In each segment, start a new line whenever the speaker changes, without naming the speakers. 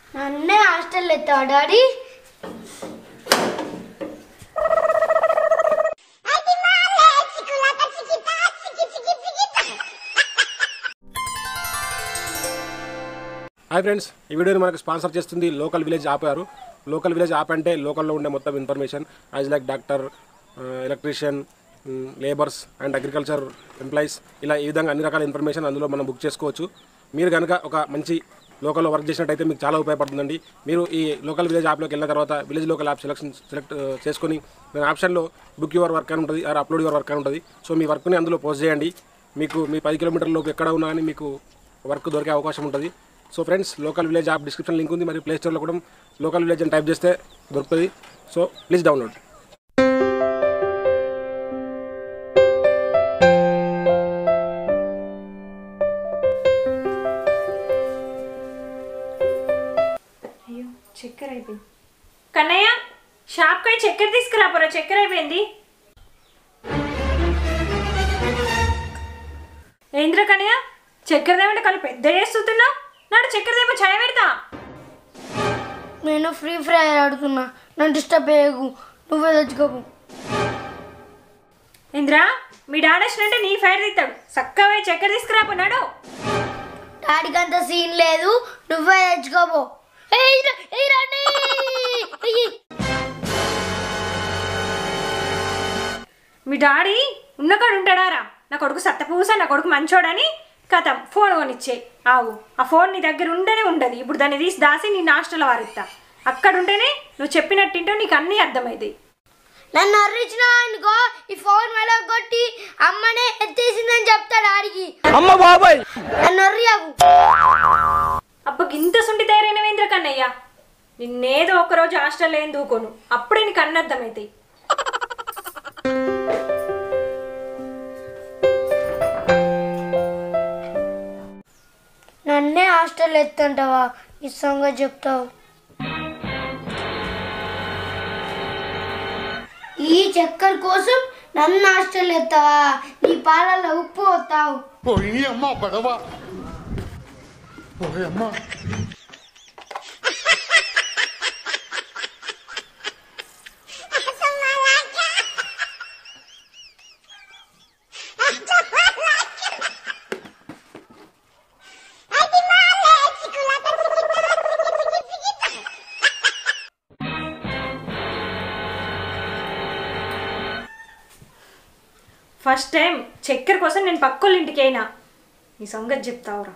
నన్నే హాస్టల్ ఎత్తావా daddy
hi friends ఈ వీడియోని మనకు స్పాన్సర్ చేస్తుంది లోకల్ విలేజ్ యాప్ గారు లోకల్ విలేజ్ యాప్ అంటే లోకల్లో ఉండే మొత్తం information as like doctor electrician labours and agriculture employees ఇలా ఈ విధంగా అన్ని రకాల ఇన్ఫర్మేషన్ అందులో మనం బుక్ చేసుకోవచ్చు మీరు కనుక ఒక మంచి లోకల్లో వర్క్ చేసినట్టయితే మీకు చాలా ఉపయోగపడుతుందండి మీరు ఈ లోకల్ విలేజ్ యాప్లోకి వెళ్ళిన తర్వాత village local app selection select చేసుకొని నేను ఆప్షన్లో బుక్ యువర్ వర్క్ అని ఉంటుంది ఆర్ అప్లోడ్ యువర్ వర్క్ అని ఉంటుంది సో మీ వర్క్ని అందులో పోస్ట్ చేయండి మీకు మీ పది కిలోమీటర్లోకి ఎక్కడ ఉన్నా కానీ మీకు వర్క్ దొరికే అవకాశం ఉంటుంది so friends local village app description link ఉంది మరియు ప్లే స్టోర్లో కూడా లోకల్ విలేజ్ అని టైప్ చేస్తే దొరుకుతుంది సో ప్లీజ్ డౌన్లోడ్
అయ్యో చక్కెర అయిపోయింది కన్నయ్య షాప్కి పోయి చక్కెర తీసుకురాపోరా చక్కెర అయిపోయింది ఏంద్ర కన్నయ్య చక్కెర దేమంటే కళ్ళు పెద్ద చేస్తున్నావు నాడు చక్కెర దేమో ఛాయ పెడతా
నేను ఫ్రీ ఫైర్ ఆడుతున్నా నన్ను డిస్టర్బ్ చేయకు నువ్వే తెచ్చుకోకు
ఇంద్రా మీ డాడేసినంటే నీ ఫైర్ తీస్తాడు చక్కగా పోయి చక్కెర తీసుకురాపోన్నాడు
డాడీకి అంత సీన్ లేదు నువ్వే తెచ్చుకోపో ఏయ్ రా- ఏయ్ రండి. ఏయ్.
మీ డాడీ ఉన్నకాడు ఉంటాడారా నా కొడుకు సత్తపూస నా కొడుకు మంచోడని కథం ఫోన్ కొనిచ్చే ఆవు ఆ ఫోన్ నీ దగ్గర ఉండనే ఉండదు ఇప్పుడు దాన్ని తీసి దాసి నీ నాస్టల్ వారిస్తా అక్కడ ఉంటేనే నువ్వు చెప్పినట్టింటో నీకు అన్నీ అర్థమవుతాయి
నన్ను అర్రించిన అనుకో ఈ ఫోన్ మెడ కొట్టి అమ్మనే ఎత్తేసిందని చెప్తా డాడీకి
అమ్మ బాబాయ్
నన్ను అర్రియకు
అబ్బకి ఇంత సుంటి తయారైనవేంద్ర కన్నయ్య నిన్నేదో ఒకరోజు హాస్టల్లో ఏం దూకోను అప్పుడే నీకు అన్ని అర్థమవుతాయి
నన్నే హాస్టల్ ఎత్తుంటావా ఈ సంగతి చెప్తావు ఈ చక్కెర కోసం నన్ను హాస్టల్ ఎత్తావా నీ పాలల్లో ఉప్పు వస్తావు
పోయి అమ్మ పడవ పోయి అమ్మ
ఫస్ట్ టైం చక్కెర కోసం నేను పక్కోళ్ళ ఇంటికి అయినా నీ సంగతి చెప్తావురా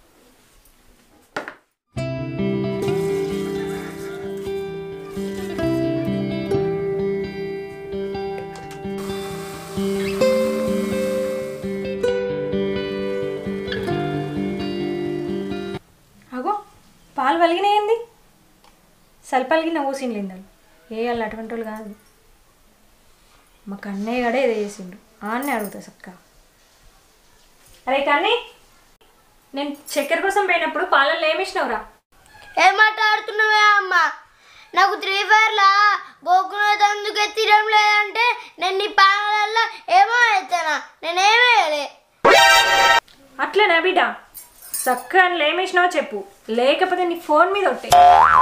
అగో పాలు పలిగినాయింది సల్పలిగిన ఊసిండ్లిందాలు ఏ వాళ్ళు అటువంటి వాళ్ళు కాదు మా కన్నయ్య గడే ఏదో చేసిండు ఆన్నే అడుగుతా చక్క అరే కానీ నేను చక్కెర కోసం పోయినప్పుడు పాలల్లో ఏమిచ్చినావురా
ఏం మాట్లాడుతున్నావే అమ్మ నాకు త్రీ ఫైర్లా గోకున్నది అందుకు ఎత్తిడం లేదంటే నేను నీ పాలల్లో ఏమో ఎత్తానా నేనేమీ వేయలే
అట్లనా బిడ్డ చక్కగా అందులో ఏమేసినావో చెప్పు లేకపోతే నీ ఫోన్ మీద ఒట్టే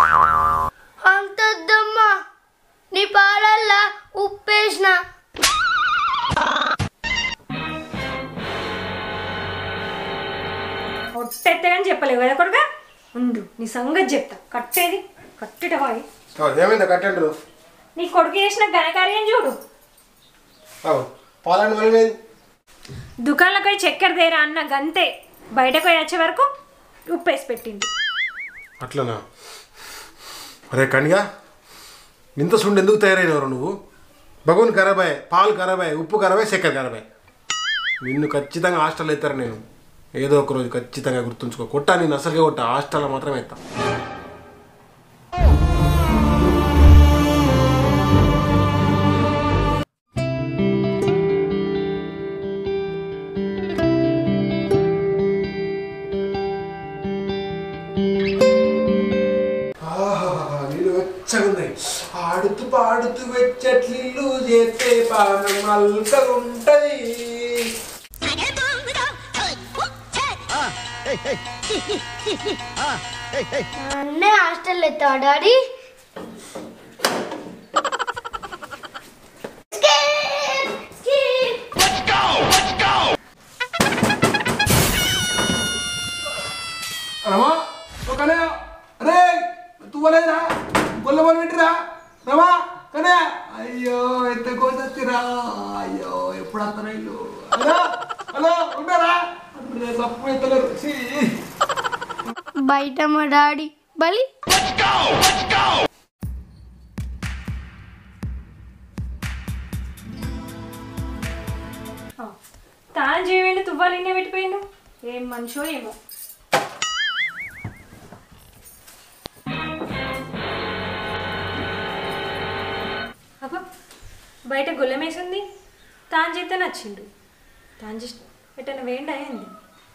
అంతద్దమ్మా నీ పాలల్లో ఉప్పేసిన
ఒట్టెత్తే కానీ చెప్పలేవు కదా కొడుగా ఉండు నీ సంగతి చెప్తా కట్టేది కట్టేట పోయి
ఏమైందా కట్టంటారు
నీ కొడుకు చేసిన ఘనకార్యం చూడు
పాలని వలిపోయింది
దుకాణంలోకి పోయి చక్కెర దేరా అన్న గంతే బయటకు పోయి వచ్చే వరకు ఉప్పేసి పెట్టింది
అట్లనా అరే కనిగా ఇంత సుండి ఎందుకు తయారైనవరు నువ్వు భగవన్ ఖరాబాయ్ పాలు ఖరాబాయ్ ఉప్పు ఖరాబాయ్ చక్కెర ఖరాబాయ్ నిన్ను ఖచ్చితంగా హాస్టల్ ఎత్తారు నేను ఏదో ఒక రోజు ఖచ్చితంగా గుర్తుంచుకో కొట్టా నేను అసలుగా కొట్టా హాస్టల్లో మాత్రమే ఎత్తా నీళ్ళు వెచ్చగున్నాయి ఆడుతూ పాడుతూ వెచ్చట్లిల్లు చేస్తే పానం అల్కగుంటది
అన్నీ హాస్టల్ ఎత్తావా డాడీ Skip! Skip!
రమా ఒకనే అరే తువ్వలేదురా గొల్ల మొదలు పెట్టిరా రమా కనే అయ్యో ఎంత కోతొచ్చిరా అయ్యో ఎప్పుడు వస్తారా ఇల్లు హలో హలో ఉంటారా అరే తప్పు ఎత్తలేరు ఛీ.
బయట మా డాడీ బలి
తాను చేయవేండి తువ్వాలు ఇన్నే పెట్టిపోయిండు ఏం మనిషో ఏమో అబ్బా బయట గొల్లమేసింది తాను చేస్తే నచ్చిండు తాను చేసి ఎట్టన వేయండి అయింది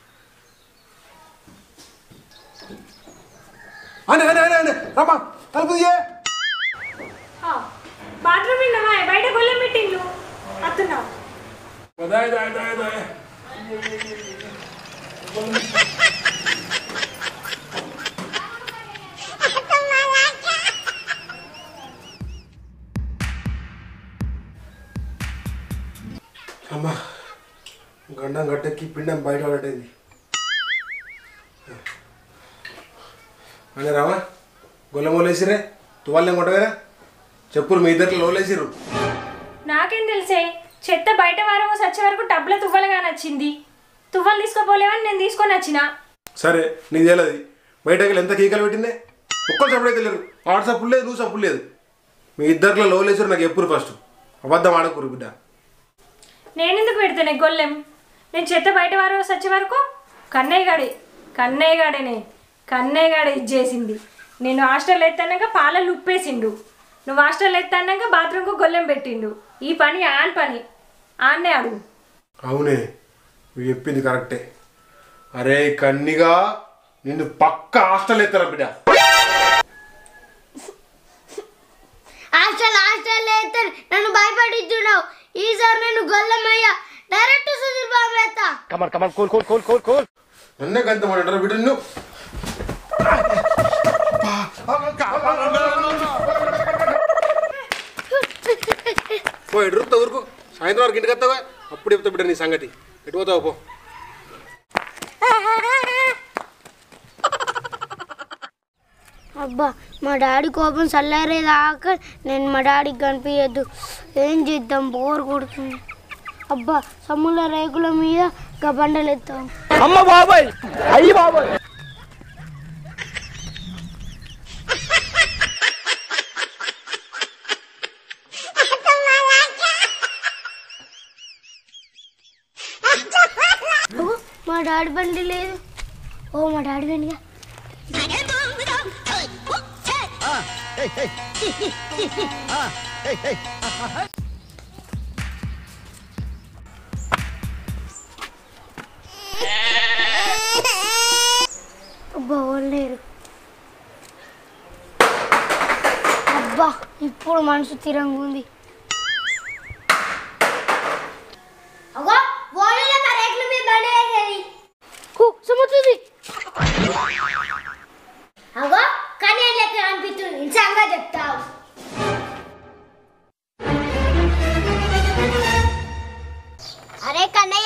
అనే అనే అనే అనే రమా తలుపు తీయే
బాత్రూమ్ విన్నావా బయట గొల్లెం పెట్టిండు అత్తున్నావు
దాయ్ దాయ్ దాయ్ దాయ్ అమ్మా గండం గట్టెక్కి పిండం బయట పడేది అని రామా గొల్లమూలేసిరే తువాళ్ళేం కొట్టవేరా చెప్పురు మీ ఇద్దరు లోలేసిర్రు
నాకేం తెలిసే చెత్త బయట వారము సచ్చే వరకు టబ్ల తువ్వలుగా నచ్చింది తువ్వలు తీసుకోపోలేవని నేను తీసుకొని వచ్చిన
సరే నీకు తెలియదు బయటకి వెళ్ళి ఎంత కీకలు పెట్టిందే ఒక్కరు సప్పుడే తెలియదు ఆడు సప్పుడు లేదు నువ్వు సప్పుడు లేదు మీ ఇద్దరిలో లోలేసారు నాకు ఎప్పుడు ఫస్ట్ అబద్ధం ఆడకూరు బిడ్డ
నేనెందుకు పెడతానే గొల్లెం నేను చెత్త బయట వారు సచ్చే వరకు కన్నయ్య గాడే కన్నయ్య గాడేనే కన్నయ్య గాడే ఇచ్చేసింది నేను హాస్టల్ ఎత్తాక పాలలు ఉప్పేసిండు నువ్వు హాస్టల్ ఎత్తాక బాత్రూమ్కు గొల్లెం పెట్టిండు ఈ పని ఆన్ పని ఆన్నే అడుగు
అవునే నువ్వు చెప్పింది కరెక్టే అరే కన్నిగా నిన్ను పక్క హాస్టల్ ఎత్తారా బిడ్డ
హాస్టల్ హాస్టల్ అయితే నన్ను భయపడిస్తున్నావు ఈసారి నేను గొల్లమయ్యా డైరెక్ట్ సుధీర్ బాబు ఎత్తా
నన్నే గంత మాట్లాడరా బిడ్డ నిన్ను పో ఎటు రుక్తా ఊరుకు సాయంత్రం వరకు ఇంటికి వస్తావా అప్పుడు చెప్తా బిడ్డ నీ సంగతి ఎటు పోతావు పో
అబ్బా మా డాడీ కోపం చల్లారేదాకా నేను మా డాడీకి కనిపించద్దు ఏం చేద్దాం బోర్ కొడుతుంది అబ్బా సమ్ముల రేకుల మీద గా బండలు ఎత్తాం అబ్బో, మా డాడీ బండి లేదు ఓ మా డాడీ బండిగా అబ్బా వాళ్ళు లేరు అబ్బా ఇప్పుడు మనసు తిరంగా ఉంది అగో ఓన్లీ మా రేకుల మీద బండి వేసేది హూ సముద్రుది అగో కానీ లెక్క అనిపిస్తుంది నిజంగా చెప్తావు అరే కన్నయ్య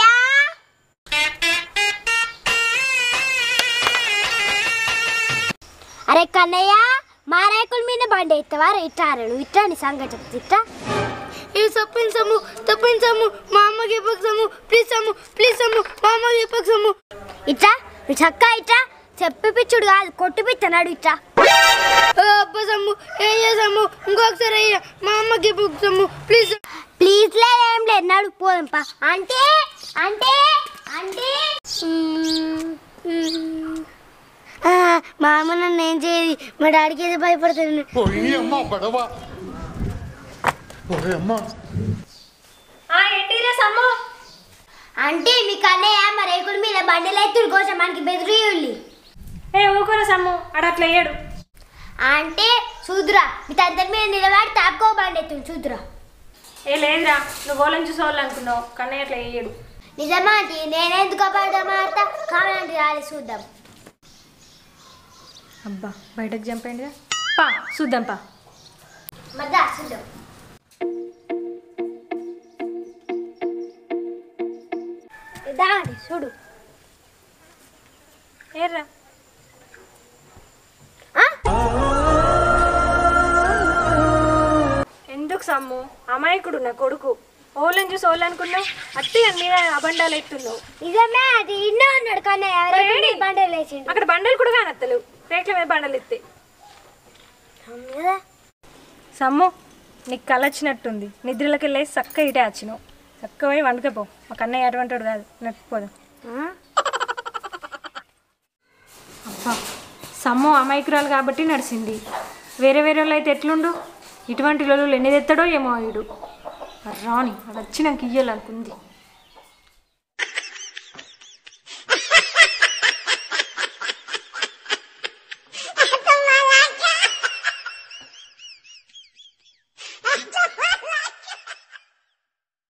అరే కన్నయ్య మా రేకుల మీద బండి ఎత్తవా ఇట్టారు ఇట్టా నీ సంగతి చెప్తా ఇట్టా ఏ తప్పించము తప్పించము మా అమ్మకి ఇప్పకసము ప్లీజ్ అమ్ము ప్లీజ్ అమ్ము మా అమ్మకి ఇప్పకసము ఇట్లా నువ్వు చక్క ఇట్లా చెప్పి పిచ్చుడు కాదు కొట్టు పిత్తనాడు ఇట్లా అబ్బసమ్ము ఏం చేసాము ఇంకొకసారి అయ్యా మా అమ్మకి ఇప్పకసము ప్లీజ్ ప్లీజ్ లేదు ఏం లేదు నడు పోదంపా అంటే అంటే అంటే ఆ, మా అమ్మ నన్ను ఏం చేయదు మా డాడీకి ఏదో భయపడుతుంది
ఆ ఏంటిరా సమ్ము
అంటే మీ కన్నయ్య మా రేకుల మీద బండిలు ఎత్తుడు కోసం మనకి బెదిరియుల్లి
ఏ ఊరుకోరా సమ్ము అడట్లా వేయడు
అంటే చూదురా మీ తండ్రి మీద నిలబడి తాపుకో బండి ఎత్తుడు చూదురా
ఏ లేదురా నువ్వు ఓలని చూసుకోవాలి అనుకున్నావు కన్నయ్య అట్లా వేయడు
నిజమా అంటే నేనెందుకు అబద్ధం ఆడతా కావాలంటే రాలి చూద్దాం
అబ్బా బయటకు చంపండిగా పా చూద్దాం పా
మధ్య చూద్దాం దాడి చూడు
ఏర్రా ఎందుకు సమ్ము అమాయకుడు నా కొడుకు ఓళ్ళని చూసి ఓళ్ళు అనుకున్నావు అట్టి అని మీద అబండాలు ఎత్తున్నావు
నిజమే అది ఇన్నో ఉన్నాడు కానీ ఎవరైనా
ఏడి?
బండలు వేసిండు
అక్కడ బండలు కూడా కానత్తలేవు రేట్ల మీద బండలు ఎత్తే
కదా
సమ్ము నీకు కళ వచ్చినట్టుంది నిద్రలోకి వెళ్ళేసి చక్క ఇటే వచ్చినావు చక్క పోయి వండుకపో మా కన్నయ్య అటువంటి వాడు కాదు నట్టుకోదాం అబ్బా సమ్ము అమాయకురాలు కాబట్టి నడిచింది వేరే వేరే వాళ్ళు అయితే ఎట్లుండు ఇటువంటి వాళ్ళు ఎన్ని తెస్తాడో ఏమో వీడు రాని వాడు వచ్చి నాకు ఇయ్యాలనుకుంది